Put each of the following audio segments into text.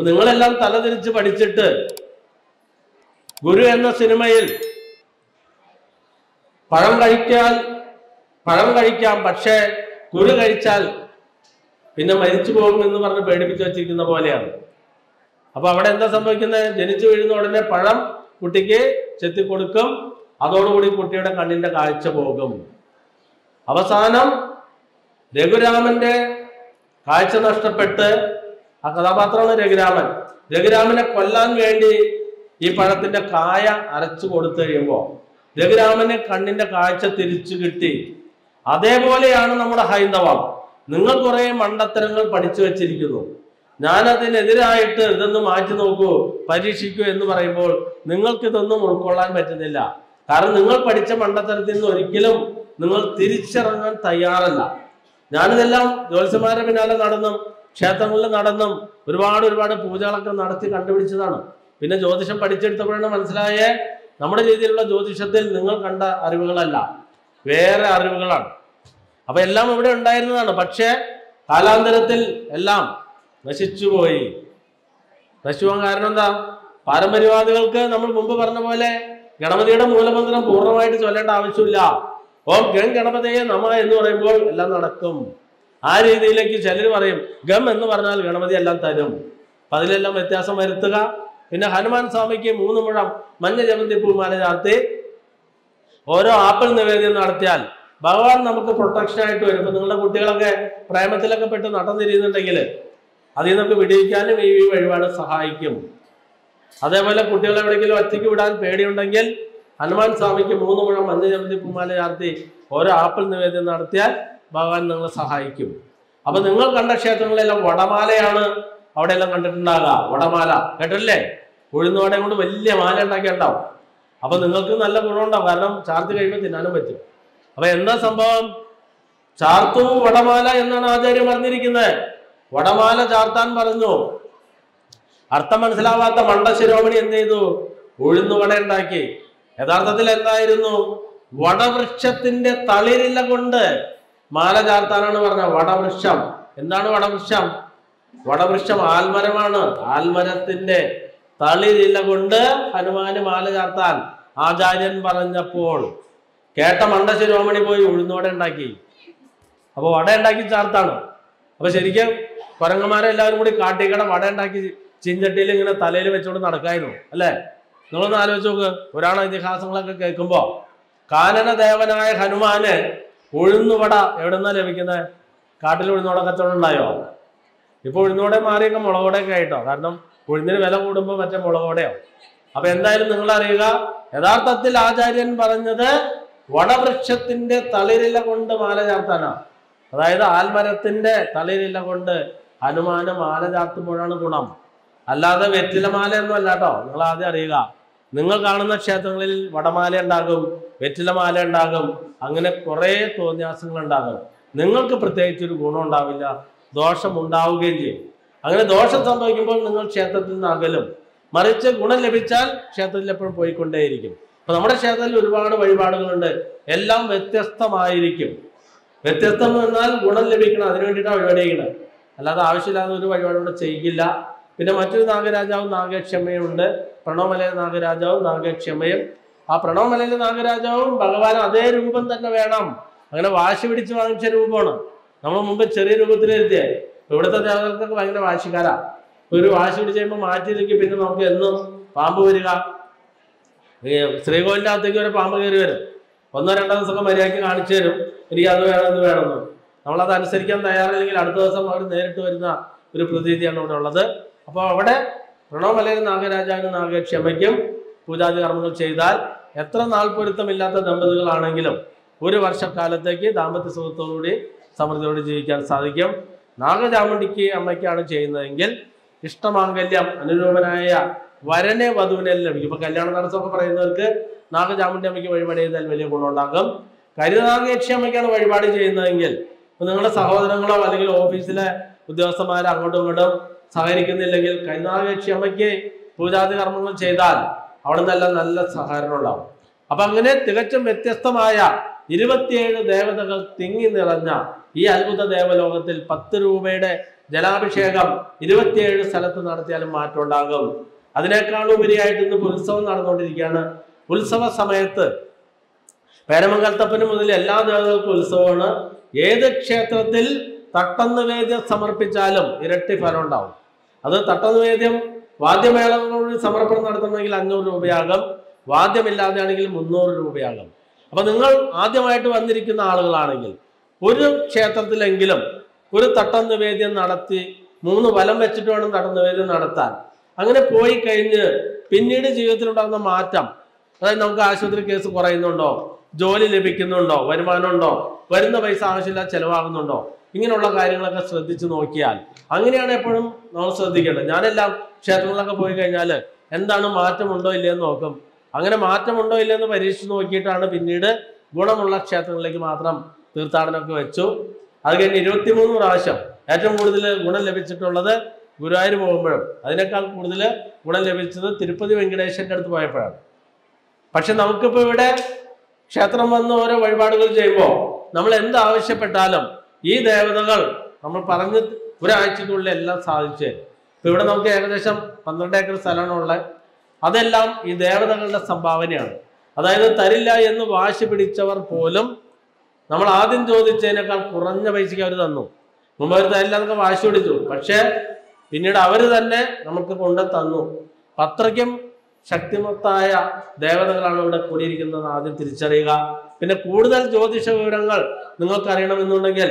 അപ്പൊ നിങ്ങളെല്ലാം തലതിരിച്ച് പഠിച്ചിട്ട് ഗുരു എന്ന സിനിമയിൽ പഴം കഴിക്കാൻ പഴം കഴിക്കാം പക്ഷേ ഗുരു കഴിച്ചാൽ പിന്നെ മരിച്ചു പോകും എന്ന് പറഞ്ഞ് പേടിപ്പിച്ചു വച്ചിരിക്കുന്ന പോലെയാണ് അപ്പൊ അവിടെ എന്താ സംഭവിക്കുന്നത് ജനിച്ചു വീഴുന്ന ഉടനെ പഴം കുട്ടിക്ക് ചെത്തി കൊടുക്കും അതോടുകൂടി കുട്ടിയുടെ കണ്ണിന്റെ കാഴ്ച പോകും അവസാനം രഘുരാമന്റെ കാഴ്ച നഷ്ടപ്പെട്ട് ആ കഥാപാത്രമാണ് രഘുരാമൻ രഘുരാമനെ കൊല്ലാൻ വേണ്ടി ഈ പഴത്തിന്റെ കായ അരച്ചു കൊടുത്തു കഴിയുമ്പോൾ രഘുരാമന് കണ്ണിന്റെ കാഴ്ച തിരിച്ചു കിട്ടി അതേപോലെയാണ് നമ്മുടെ ഹൈന്ദവം നിങ്ങൾ കുറെ മണ്ടത്തരങ്ങൾ പഠിച്ചു വെച്ചിരിക്കുന്നു ഞാൻ അതിനെതിരായിട്ട് ഇതൊന്ന് മാറ്റി നോക്കൂ പരീക്ഷിക്കൂ എന്ന് പറയുമ്പോൾ നിങ്ങൾക്ക് ഇതൊന്നും ഉൾക്കൊള്ളാൻ പറ്റുന്നില്ല കാരണം നിങ്ങൾ പഠിച്ച മണ്ടത്തരത്തിൽ നിന്ന് ഒരിക്കലും നിങ്ങൾ തിരിച്ചിറങ്ങാൻ തയ്യാറല്ല ഞാനിതെല്ലാം ജ്യോത്സ്യന്മാരുടെ പിന്നാലെ നടന്നും ക്ഷേത്രങ്ങളിൽ നടന്നും ഒരുപാട് ഒരുപാട് പൂജകളൊക്കെ നടത്തി കണ്ടുപിടിച്ചതാണ് പിന്നെ ജ്യോതിഷം പഠിച്ചെടുത്തപ്പോഴാണ് മനസ്സിലായേ നമ്മുടെ രീതിയിലുള്ള ജ്യോതിഷത്തിൽ നിങ്ങൾ കണ്ട അറിവുകളല്ല വേറെ അറിവുകളാണ് അപ്പൊ എല്ലാം ഇവിടെ ഉണ്ടായിരുന്നതാണ് പക്ഷേ കാലാന്തരത്തിൽ എല്ലാം നശിച്ചുപോയി നശിച്ചു പോകാൻ കാരണം എന്താ പാരമ്പര്യവാദികൾക്ക് നമ്മൾ മുമ്പ് പറഞ്ഞ പോലെ ഗണപതിയുടെ മൂലമന്ത്രം പൂർണ്ണമായിട്ട് ചൊല്ലേണ്ട ആവശ്യമില്ല ഓം ഗം ഗണപതിയെ നമ എന്ന് പറയുമ്പോൾ എല്ലാം നടക്കും ആ രീതിയിലേക്ക് ചിലർ പറയും ഗം എന്ന് പറഞ്ഞാൽ ഗണപതി എല്ലാം തരും അപ്പൊ അതിലെല്ലാം വ്യത്യാസം വരുത്തുക പിന്നെ ഹനുമാൻ സ്വാമിക്ക് മൂന്ന് മുഴം മഞ്ഞ ജമന്തി പൂമാല ചാർത്തി ഓരോ ആപ്പിൾ നിവേദ്യം നടത്തിയാൽ ഭഗവാൻ നമുക്ക് പ്രൊട്ടക്ഷൻ ആയിട്ട് വരും ഇപ്പൊ നിങ്ങളുടെ കുട്ടികളൊക്കെ പ്രേമത്തിലൊക്കെ പെട്ട് നടന്നിരിക്കുന്നുണ്ടെങ്കിൽ അതിൽ നമുക്ക് വിടിയിക്കാനും ഈ ഈ വഴിപാട് സഹായിക്കും അതേപോലെ കുട്ടികളെ എവിടെയെങ്കിലും ഒറ്റയ്ക്ക് വിടാൻ പേടിയുണ്ടെങ്കിൽ ഹനുമാൻ സ്വാമിക്ക് മൂന്ന് മുഴം മഞ്ഞ ജമന്തി പൂമാല ചാർത്തി ഓരോ ആപ്പിൾ നിവേദ്യം നടത്തിയാൽ ഭഗവാൻ നിങ്ങളെ സഹായിക്കും അപ്പൊ നിങ്ങൾ കണ്ട ക്ഷേത്രങ്ങളിലെല്ലാം വടമാലയാണ് അവിടെ എല്ലാം കണ്ടിട്ടുണ്ടാകുക വടമാല കേട്ടില്ലേ ഉഴുന്നോടെ കൊണ്ട് വലിയ മാല ഉണ്ടാക്കിയുണ്ടാവും അപ്പൊ നിങ്ങൾക്ക് നല്ല ഗുണമുണ്ടാവും കാരണം ചാർത്തി കഴിയുമ്പോൾ തിന്നാനും പറ്റും അപ്പൊ എന്താ സംഭവം ചാർത്തു വടമാല എന്നാണ് ആചാര്യം പറഞ്ഞിരിക്കുന്നത് വടമാല ചാർത്താൻ പറഞ്ഞു അർത്ഥം മനസ്സിലാവാത്ത മണ്ടശിരോമണി എന്ത് ചെയ്തു ഉഴുന്നുവട ഉണ്ടാക്കി യഥാർത്ഥത്തിൽ എന്തായിരുന്നു വടവൃക്ഷത്തിന്റെ തളിരില കൊണ്ട് മാല ചാർത്താനാണ് പറഞ്ഞത് വടവൃക്ഷം എന്താണ് വടവൃക്ഷം വടവൃക്ഷം ആൽമരമാണ് ആൽമരത്തിന്റെ തളിരില കൊണ്ട് ഹനുമാന് മാല ചാർത്താൻ ആചാര്യൻ പറഞ്ഞപ്പോൾ കേട്ട മണ്ടശിരോമണി പോയി ഉഴുന്നോടെ ഉണ്ടാക്കി അപ്പൊ വട ഉണ്ടാക്കി ചാർത്താണ് അപ്പൊ ശരിക്കും കുരങ്ങന്മാരെ എല്ലാവരും കൂടി കാട്ടിക്കട വട ഉണ്ടാക്കി ചീഞ്ചട്ടിയിൽ ഇങ്ങനെ തലയിൽ വെച്ചുകൊണ്ട് നടക്കായിരുന്നു അല്ലേ നിങ്ങളൊന്ന് ആലോചിച്ച് നോക്ക് പുരാണ ഇതിഹാസങ്ങളൊക്കെ കേൾക്കുമ്പോ കാനനദേവനായ ഹനുമാന് ഉഴുന്നുവട എവിടെന്നാ ലഭിക്കുന്നത് കാട്ടിൽ ഉഴുന്നോട കച്ചവടം ഉണ്ടായോ ഇപ്പൊ ഉഴുന്നോടെ മാറിയൊക്കെ മുളകോടെയൊക്കെ ആയിട്ടോ കാരണം ഉഴുന്നിന് വില കൂടുമ്പോൾ മറ്റേ മുളകോടെയോ അപ്പൊ എന്തായാലും നിങ്ങൾ അറിയുക യഥാർത്ഥത്തിൽ ആചാര്യൻ പറഞ്ഞത് വടവൃക്ഷത്തിന്റെ തളിരില കൊണ്ട് മാല ചാർത്താനാ അതായത് ആൽമരത്തിന്റെ തളിരില കൊണ്ട് ഹനുമാന് മാല ചാർത്തുമ്പോഴാണ് ഗുണം അല്ലാതെ വെറ്റിലമാല ഒന്നും അല്ല കേട്ടോ നിങ്ങൾ ആദ്യം അറിയുക നിങ്ങൾ കാണുന്ന ക്ഷേത്രങ്ങളിൽ വടമാല ഉണ്ടാകും വെറ്റിലമാല ഉണ്ടാകും അങ്ങനെ കുറെ തോന്നിയാസങ്ങൾ ഉണ്ടാകും നിങ്ങൾക്ക് പ്രത്യേകിച്ച് ഒരു ഗുണം ഉണ്ടാവില്ല ദോഷം ഉണ്ടാവുകയും ചെയ്യും അങ്ങനെ ദോഷം സംഭവിക്കുമ്പോൾ നിങ്ങൾ ക്ഷേത്രത്തിൽ നിന്ന് അകലും മറിച്ച് ഗുണം ലഭിച്ചാൽ ക്ഷേത്രത്തിൽ എപ്പോഴും പോയിക്കൊണ്ടേയിരിക്കും അപ്പൊ നമ്മുടെ ക്ഷേത്രത്തിൽ ഒരുപാട് വഴിപാടുകളുണ്ട് എല്ലാം വ്യത്യസ്തമായിരിക്കും വ്യത്യസ്തം എന്ന് പറഞ്ഞാൽ ഗുണം ലഭിക്കണം അതിനു വേണ്ടിയിട്ടാണ് വഴിപാട് ചെയ്യുന്നത് അല്ലാതെ ആവശ്യമില്ലാതെ ഒരു വഴിപാട് ഇവിടെ ചെയ്യില്ല പിന്നെ മറ്റൊരു നാഗരാജാവും നാഗക്ഷമയും ഉണ്ട് പ്രണവമലയിലെ നാഗരാജാവും നാഗക്ഷമയും ആ പ്രണവമലയിലെ നാഗരാജാവും ഭഗവാൻ അതേ രൂപം തന്നെ വേണം അങ്ങനെ വാശി പിടിച്ച് വാങ്ങിച്ച രൂപമാണ് നമ്മൾ മുമ്പ് ചെറിയ രൂപത്തിലിരുത്തിയേ ഇവിടുത്തെ ദേവതകൾക്ക് ഭയങ്കര വാശിക്കാരാ ഒരു വാശി പിടിച്ച് കഴിയുമ്പോൾ മാറ്റിയില്ലെങ്കിൽ പിന്നെ നമുക്ക് എന്നും പാമ്പ് വരിക ഈ ശ്രീകോവിലിന്റെ അകത്തേക്ക് ഒരു പാമ്പ് കയറി വരും ഒന്നോ രണ്ടോ ദിവസമൊക്കെ മര്യാദയ്ക്ക് കാണിച്ചു തരും എനിക്ക് അത് വേണം ഇത് വേണമെന്ന് നമ്മളത് അനുസരിക്കാൻ തയ്യാറില്ലെങ്കിൽ അടുത്ത ദിവസം അവർ നേരിട്ട് വരുന്ന ഒരു പ്രതീതിയാണ് ഇവിടെ ഉള്ളത് അപ്പോൾ അവിടെ പ്രണവമലയിൽ നാഗരാജാവിനും നാഗക്ഷമയ്ക്കും പൂജാതി കർമ്മങ്ങൾ ചെയ്താൽ എത്ര നാൾ പൊരുത്തമില്ലാത്ത ദമ്പതികളാണെങ്കിലും ഒരു വർഷക്കാലത്തേക്ക് ദാമ്പത്യ സുഖത്തോടുകൂടി സമൃദ്ധിയോടെ ജീവിക്കാൻ സാധിക്കും നാഗചാമുണ്ടിക്ക് അമ്മയ്ക്കാണ് ചെയ്യുന്നതെങ്കിൽ ഇഷ്ടമാംഗല്യം അനുരൂപനായ വരനെ വധുവിനെ ലഭിക്കും ഇപ്പൊ കല്യാണ തടസ്സമൊക്കെ പറയുന്നവർക്ക് നാഗചാമുണ്ടി അമ്മയ്ക്ക് വഴിപാട് ചെയ്താൽ വലിയ ഗുണമുണ്ടാകും കരുനാഗേക്ഷി അമ്മയ്ക്കാണ് വഴിപാട് ചെയ്യുന്നതെങ്കിൽ ഇപ്പൊ നിങ്ങളുടെ സഹോദരങ്ങളോ അല്ലെങ്കിൽ ഓഫീസിലെ ഉദ്യോഗസ്ഥന്മാർ അങ്ങോട്ടും ഇങ്ങോട്ടും സഹകരിക്കുന്നില്ലെങ്കിൽ കരുനാഗേക്ഷി അമ്മയ്ക്ക് പൂജാതി കർമ്മങ്ങൾ ചെയ്താൽ അവിടെ നിന്നെല്ലാം നല്ല സഹകരണം ഉണ്ടാവും അപ്പൊ അങ്ങനെ തികച്ചും വ്യത്യസ്തമായ ഇരുപത്തിയേഴ് ദേവതകൾ തിങ്ങി നിറഞ്ഞ ഈ അത്ഭുത ദേവലോകത്തിൽ പത്ത് രൂപയുടെ ജലാഭിഷേകം ഇരുപത്തിയേഴ് സ്ഥലത്ത് നടത്തിയാലും മാറ്റം ഉണ്ടാകും അതിനേക്കാൾ ഉപരിയായിട്ട് ഇന്ന് ഉത്സവം നടന്നുകൊണ്ടിരിക്കുകയാണ് ഉത്സവ സമയത്ത് പേരമംഗലത്തപ്പന് മുതൽ എല്ലാ ദേവതകൾക്കും ഉത്സവമാണ് ഏത് ക്ഷേത്രത്തിൽ തട്ടനിവേദ്യം സമർപ്പിച്ചാലും ഇരട്ടി ഫലം ഉണ്ടാവും അത് തട്ടനിവേദ്യം വാദ്യമേളങ്ങളോട് സമർപ്പണം നടത്തണമെങ്കിൽ അഞ്ഞൂറ് രൂപയാകും വാദ്യമില്ലാതെയാണെങ്കിൽ മുന്നൂറ് രൂപയാകും അപ്പൊ നിങ്ങൾ ആദ്യമായിട്ട് വന്നിരിക്കുന്ന ആളുകളാണെങ്കിൽ ഒരു ക്ഷേത്രത്തിലെങ്കിലും ഒരു തട്ടം നിവേദ്യം നടത്തി മൂന്ന് വലം വെച്ചിട്ട് വേണം തട്ടം നിവേദ്യം നടത്താൻ അങ്ങനെ പോയി കഴിഞ്ഞ് പിന്നീട് ജീവിതത്തിലുണ്ടാകുന്ന മാറ്റം അതായത് നമുക്ക് ആശുപത്രി കേസ് കുറയുന്നുണ്ടോ ജോലി ലഭിക്കുന്നുണ്ടോ വരുമാനമുണ്ടോ വരുന്ന പൈസ ആവശ്യമില്ല ചെലവാകുന്നുണ്ടോ ഇങ്ങനെയുള്ള കാര്യങ്ങളൊക്കെ ശ്രദ്ധിച്ചു നോക്കിയാൽ അങ്ങനെയാണ് എപ്പോഴും നമ്മൾ ശ്രദ്ധിക്കേണ്ടത് ഞാനെല്ലാം ക്ഷേത്രങ്ങളിലൊക്കെ പോയി കഴിഞ്ഞാൽ എന്താണ് മാറ്റമുണ്ടോ ഇല്ലയെന്ന് നോക്കും അങ്ങനെ മാറ്റമുണ്ടോ ഇല്ലയെന്ന് പരീക്ഷിച്ച് നോക്കിയിട്ടാണ് പിന്നീട് ഗുണമുള്ള ക്ഷേത്രങ്ങളിലേക്ക് മാത്രം തീർത്ഥാടനമൊക്കെ വെച്ചു അത് കഴിഞ്ഞ് ഇരുപത്തിമൂന്ന് പ്രാവശ്യം ഏറ്റവും കൂടുതൽ ഗുണം ലഭിച്ചിട്ടുള്ളത് ഗുരുവായൂർ പോകുമ്പോഴും അതിനേക്കാൾ കൂടുതൽ ഗുണം ലഭിച്ചത് തിരുപ്പതി വെങ്കടേശ്വരൻ്റെ അടുത്ത് പോയപ്പോഴാണ് പക്ഷെ നമുക്കിപ്പോൾ ഇവിടെ ക്ഷേത്രം വന്ന് ഓരോ വഴിപാടുകൾ ചെയ്യുമ്പോൾ നമ്മൾ എന്ത് ആവശ്യപ്പെട്ടാലും ഈ ദേവതകൾ നമ്മൾ പറഞ്ഞ് ഒരാഴ്ചക്കുള്ളിൽ എല്ലാം സാധിച്ചു തരും ഇപ്പൊ ഇവിടെ നമുക്ക് ഏകദേശം പന്ത്രണ്ട് ഏക്കർ സ്ഥലമാണ് ഉള്ളത് അതെല്ലാം ഈ ദേവതകളുടെ സംഭാവനയാണ് അതായത് തരില്ല എന്ന് വാശി പിടിച്ചവർ പോലും നമ്മൾ ആദ്യം ചോദിച്ചതിനേക്കാൾ കുറഞ്ഞ പൈസയ്ക്ക് അവർ തന്നു മുമ്പ് അവർ തരില്ല എന്നൊക്കെ വാശി പിടിച്ചു പക്ഷേ പിന്നീട് അവർ തന്നെ നമുക്ക് കൊണ്ട് തന്നു അത്രയ്ക്കും ശക്തിമത്തായ ദേവതകളാണ് ഇവിടെ കൂടിയിരിക്കുന്നത് ആദ്യം തിരിച്ചറിയുക പിന്നെ കൂടുതൽ ജ്യോതിഷ വിവരങ്ങൾ നിങ്ങൾക്ക് അറിയണമെന്നുണ്ടെങ്കിൽ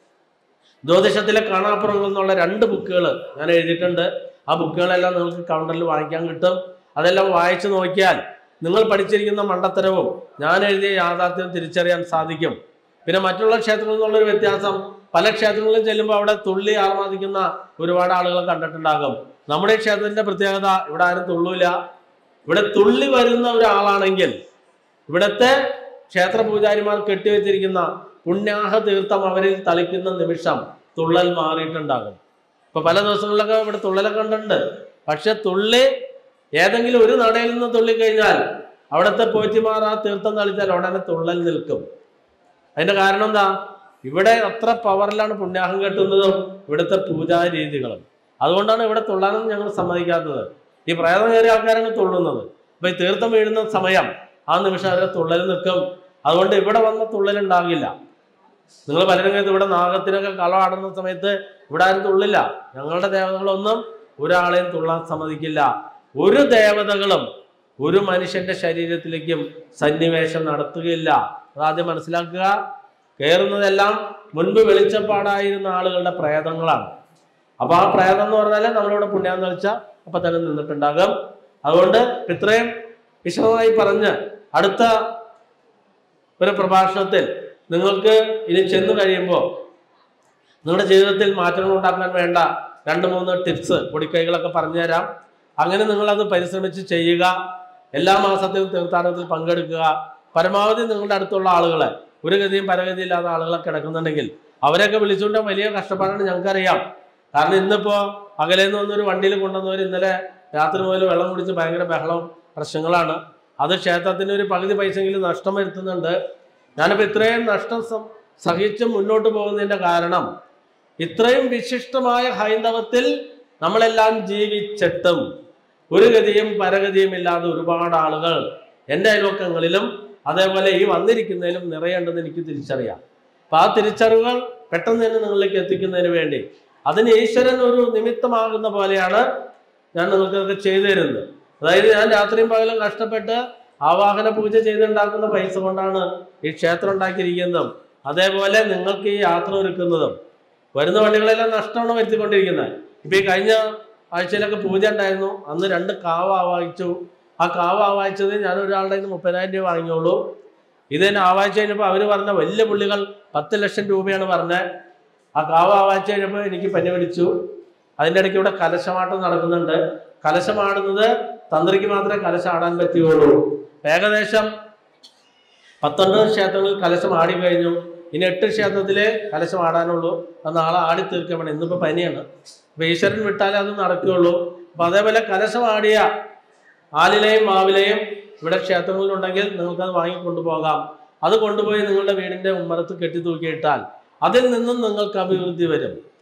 ജ്യോതിഷത്തിലെ കാണാപ്പുറങ്ങൾ എന്നുള്ള രണ്ട് ബുക്കുകൾ ഞാൻ എഴുതിയിട്ടുണ്ട് ആ ബുക്കുകളെല്ലാം നിങ്ങൾക്ക് കൗണ്ടറിൽ വാങ്ങിക്കാൻ കിട്ടും അതെല്ലാം വായിച്ചു നോക്കിയാൽ നിങ്ങൾ പഠിച്ചിരിക്കുന്ന മണ്ടത്തരവും ഞാൻ എഴുതിയ യാഥാർത്ഥ്യം തിരിച്ചറിയാൻ സാധിക്കും പിന്നെ മറ്റുള്ള ക്ഷേത്രങ്ങളിൽ നിന്നുള്ളൊരു വ്യത്യാസം പല ക്ഷേത്രങ്ങളിലും ചെല്ലുമ്പോൾ അവിടെ തുള്ളി ആർമാദിക്കുന്ന ഒരുപാട് ആളുകൾ കണ്ടിട്ടുണ്ടാകും നമ്മുടെ ഈ ക്ഷേത്രത്തിന്റെ പ്രത്യേകത ഇവിടെ ആരും തുള്ളൂല ഇവിടെ തുള്ളി വരുന്ന ഒരാളാണെങ്കിൽ ഇവിടുത്തെ ക്ഷേത്ര പൂജാരിമാർ കെട്ടിവെച്ചിരിക്കുന്ന പുണ്യാഹ തീർത്ഥം അവരിൽ തളിക്കുന്ന നിമിഷം തുള്ളൽ മാറിയിട്ടുണ്ടാകും ഇപ്പൊ പല ദിവസങ്ങളിലൊക്കെ ഇവിടെ തുള്ളലൊക്കെ കണ്ടിട്ടുണ്ട് പക്ഷെ തുള്ളി ഏതെങ്കിലും ഒരു നടയിൽ നിന്ന് തുള്ളിക്കഴിഞ്ഞാൽ അവിടുത്തെ പോറ്റിമാർ ആ തീർത്ഥം തളിച്ചാൽ ഉടനെ തുള്ളൽ നിൽക്കും അതിന്റെ കാരണം എന്താ ഇവിടെ അത്ര പവറിലാണ് പുണ്യാഹം കെട്ടുന്നതും ഇവിടുത്തെ പൂജാ രീതികളും അതുകൊണ്ടാണ് ഇവിടെ തുള്ളാനൊന്നും ഞങ്ങൾ സമ്മതിക്കാത്തത് ഈ പ്രേതം കയറിയ ആൾക്കാരാണ് തുള്ളുന്നത് അപ്പൊ ഈ തീർത്ഥം വീഴുന്ന സമയം ആ നിമിഷം അവരെ തുള്ളൽ നിൽക്കും അതുകൊണ്ട് ഇവിടെ വന്ന തുള്ളൽ ഉണ്ടാകില്ല നിങ്ങൾ പലരും കരുതും ഇവിടെ നാഗത്തിനൊക്കെ കളമാടുന്ന സമയത്ത് ഇവിടെ ആരും തുള്ളില്ല ഞങ്ങളുടെ ദേവതകളൊന്നും ഒരാളെയും തുള്ളാൻ സമ്മതിക്കില്ല ഒരു ദേവതകളും ഒരു മനുഷ്യന്റെ ശരീരത്തിലേക്കും സന്നിവേശം നടത്തുകയില്ല അതാദ്യം മനസ്സിലാക്കുക കയറുന്നതെല്ലാം മുൻപ് വെളിച്ചപ്പാടായിരുന്ന ആളുകളുടെ പ്രേതങ്ങളാണ് അപ്പൊ ആ പ്രേതം എന്ന് പറഞ്ഞാൽ നമ്മളിവിടെ പുണ്യം കളിച്ച അപ്പൊ തന്നെ നിന്നിട്ടുണ്ടാകും അതുകൊണ്ട് ഇത്രയും വിശദമായി പറഞ്ഞ് അടുത്ത ഒരു പ്രഭാഷണത്തിൽ നിങ്ങൾക്ക് ഇനി ചെന്നു കഴിയുമ്പോൾ നിങ്ങളുടെ ജീവിതത്തിൽ മാറ്റങ്ങൾ ഉണ്ടാക്കാൻ വേണ്ട രണ്ട് മൂന്ന് ടിപ്സ് പൊടിക്കൈകളൊക്കെ പറഞ്ഞു തരാം അങ്ങനെ നിങ്ങളത് പരിശ്രമിച്ച് ചെയ്യുക എല്ലാ മാസത്തിലും തീർത്ഥാടനത്തിൽ പങ്കെടുക്കുക പരമാവധി നിങ്ങളുടെ അടുത്തുള്ള ആളുകളെ ഒരു ഗതിയും പരഗതി ഇല്ലാത്ത ആളുകളെ കിടക്കുന്നുണ്ടെങ്കിൽ അവരെയൊക്കെ വിളിച്ചുകൊണ്ട് വലിയ കഷ്ടപ്പാടാണ് ഞങ്ങൾക്കറിയാം കാരണം ഇന്നിപ്പോ അകലെ നിന്ന് വന്നൊരു വണ്ടിയിൽ കൊണ്ടുവന്നവർ ഇന്നലെ രാത്രി മുതൽ വെള്ളം കുടിച്ച് ഭയങ്കര ബഹളവും പ്രശ്നങ്ങളാണ് അത് ക്ഷേത്രത്തിന് ഒരു പകുതി പൈസയെങ്കിലും നഷ്ടം വരുത്തുന്നുണ്ട് ഞാനിപ്പോൾ ഇത്രയും നഷ്ടം സം- സഹിച്ച് മുന്നോട്ട് പോകുന്നതിന്റെ കാരണം ഇത്രയും വിശിഷ്ടമായ ഹൈന്ദവത്തിൽ നമ്മളെല്ലാം ജീവിച്ചിട്ടും ഒരു ഗതിയും പരഗതിയും ഇല്ലാതെ ഒരുപാട് ആളുകൾ എൻ്റെ അയൽവക്കങ്ങളിലും അതേപോലെ ഈ വന്നിരിക്കുന്നതിലും നിറയേണ്ടെന്ന് എനിക്ക് തിരിച്ചറിയാം അപ്പൊ ആ തിരിച്ചറിവുകൾ പെട്ടെന്ന് തന്നെ നിങ്ങളിലേക്ക് എത്തിക്കുന്നതിന് വേണ്ടി അതിന് ഈശ്വരൻ ഒരു നിമിത്തമാകുന്ന പോലെയാണ് ഞാൻ നിങ്ങൾക്കൊക്കെ ചെയ്തു തരുന്നത് അതായത് ഞാൻ രാത്രിയും പകലും കഷ്ടപ്പെട്ട് ആവാഹന പൂജ ചെയ്തുണ്ടാക്കുന്ന പൈസ കൊണ്ടാണ് ഈ ക്ഷേത്രം ഉണ്ടാക്കിയിരിക്കുന്നതും അതേപോലെ നിങ്ങൾക്ക് ഈ യാത്ര ഒരുക്കുന്നതും വരുന്ന വണ്ടികളെല്ലാം നഷ്ടമാണ് വരുത്തിക്കൊണ്ടിരിക്കുന്നത് ഇപ്പൊ ഈ കഴിഞ്ഞ ആഴ്ചയിലൊക്കെ പൂജ ഉണ്ടായിരുന്നു അന്ന് രണ്ട് കാവ് ആവാഹിച്ചു ആ കാവ് ആവാഹിച്ചത് ഞാൻ ഒരാളുടെ കയ്യിൽ നിന്ന് മുപ്പതിനായിരം രൂപ വാങ്ങിയോളൂ ഇത് തന്നെ ആവാഹിച്ച് കഴിഞ്ഞപ്പോൾ അവർ പറഞ്ഞ വലിയ പുള്ളികൾ പത്ത് ലക്ഷം രൂപയാണ് പറഞ്ഞത് ആ കാവ് ആവാഹിച്ച് കഴിഞ്ഞപ്പോൾ എനിക്ക് പനി പിടിച്ചു അതിൻ്റെ ഇടയ്ക്ക് ഇവിടെ കലശമാട്ടം നടക്കുന്നുണ്ട് കലശമാടുന്നത് തന്ത്രിക്ക് മാത്രമേ കലശം ആടാൻ പറ്റുകയുള്ളൂ ഏകദേശം പത്തൊൻപത് ക്ഷേത്രങ്ങളിൽ കലശം ആടി കഴിഞ്ഞു ഇനി എട്ട് ക്ഷേത്രത്തിലെ കലശം ആടാനുള്ളൂ അത് നാളെ ആടി തീർക്കണം ഇന്നിപ്പോൾ പനിയാണ് അപ്പൊ ഈശ്വരൻ വിട്ടാലേ അത് നടക്കുകയുള്ളൂ അപ്പൊ അതേപോലെ കലശം ആടിയ ആലിലെയും മാവിലെയും ഇവിടെ ക്ഷേത്രങ്ങളിലുണ്ടെങ്കിൽ നിങ്ങൾക്കത് വാങ്ങിക്കൊണ്ടുപോകാം അത് കൊണ്ടുപോയി നിങ്ങളുടെ വീടിന്റെ ഉമ്മറത്ത് കെട്ടി തൂക്കിയിട്ടാൽ അതിൽ നിന്നും നിങ്ങൾക്ക് അഭിവൃദ്ധി വരും